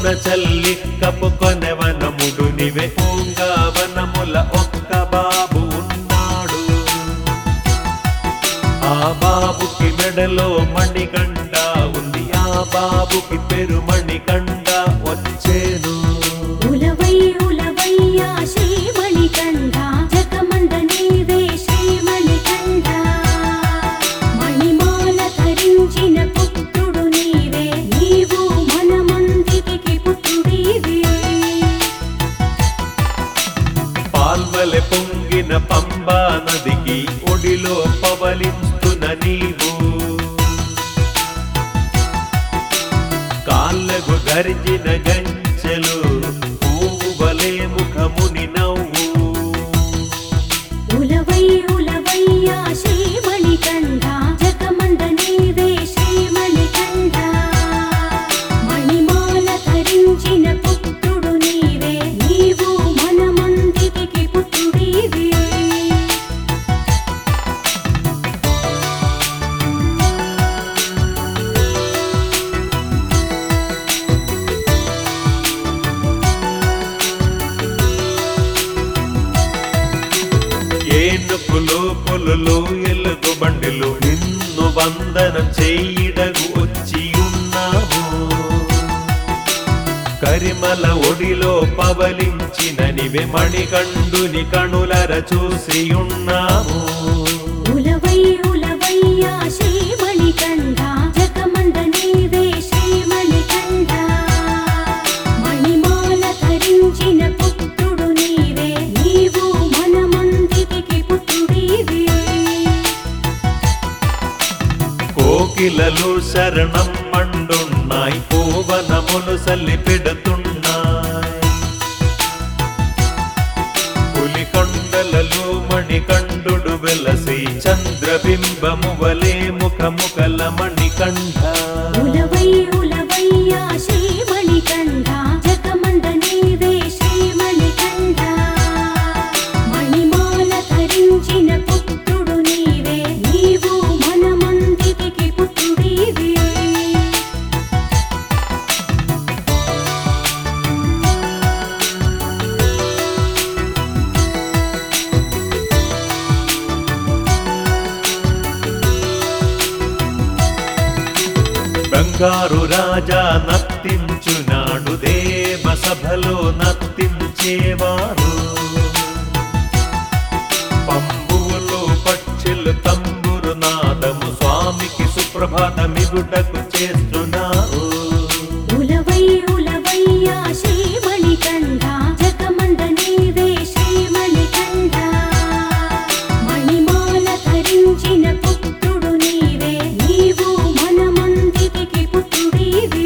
చల్లి కప్పుకొనె వనముడు నివే పూంగా వనముల ఒక్క బాబు ఉన్నాడు ఆ బాబుకి మెడలో మణికండ ఉంది ఆ బాబుకి పేరు మణికండ వచ్చేను ఉలవై ఉలవయ్యా శ్రీమణికంఠ జగమంద నీవే శ్రీమణికంఠ మణిమాల ధరించిన పుత్రుడు నీవే నీవు మనమందికి పుత్రుడివే పాల్వలె పొంగిన పంబా నదికి ఒడిలో పవలిస్తున్న నీవు కాళ్ళకు గరిచిన గంచెలు పువ్వు వలె ముఖముని నవ్వు ఉలవై ఉలవయ్యా శ్రీమణికంఠ జగమంద నీవే శ్రీమణికంఠ మణిమాల ధరించిన పుత్రుడు నీవే నీవు మనమందికి పుత్రుడివే ఏనుకులు పులులు ఎలుగు బండిలు నిన్ను వందనం చేయడగు వచ్చి ఉన్నాము కరిమల ఒడిలో పవలించిన నివే మణికండుని కణులర చూసి ఉన్నాము ఉలవై ఉలవయ్యా శ్రీమణికంఠ జగమంద నీవే శ్రీమణికంఠ మణిమాల ధరించిన పుత్రుడు నీవే నీవు మనమందికి పుత్రుడివే కోకిలలు శరణం మండున్నాయి పూవనములు సల్లి పెడుతున్నాయి పులికొండలలో మణికంఠుడు వెలసి చంద్రబింబము వలే ముఖముకల మణికంఠ ఉలవై ఉలవయ్యా శ్రీమణికంఠ జగమంద నీవే శ్రీమణికంఠ మణిమాల ధరించిన పుత్రుడు నీవే నీవు మనమందికి పుత్రుడివే బంగారు రాజా నర్తించునాడు దేవ సభలో నర్తించేవారు పంబువులు పక్షులు తంబురు నాదము స్వామికి సుప్రభాతమిగుటకు చేస్తున్నారు ఉలవై ఉలవయ్యా శ్రీమణికంఠ జగమంద నీవే శ్రీమణికంఠ మణిమాల ధరించిన పుత్రుడు నీవే నీవు మనమందికి పుత్రుడివే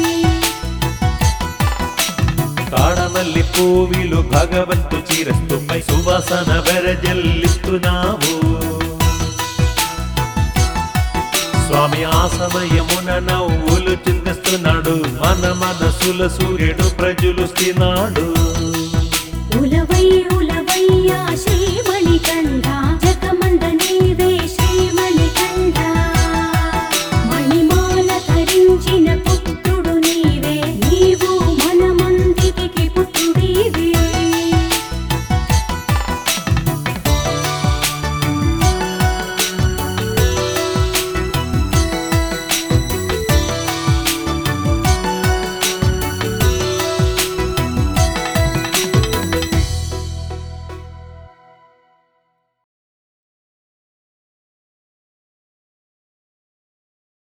కాడమల్లి పూవిలు భగవంతు చిరస్తుపై సువాసన వెరజల్లిస్తున్నావు స్వామి ఆ సమయమున నవ్వులు చిందిస్తున్నాడు మన మనసుల సూర్యుడు ప్రజలుస్తున్నాడు ఉలవై ఉలవయ్యా శ్రీమణికంఠ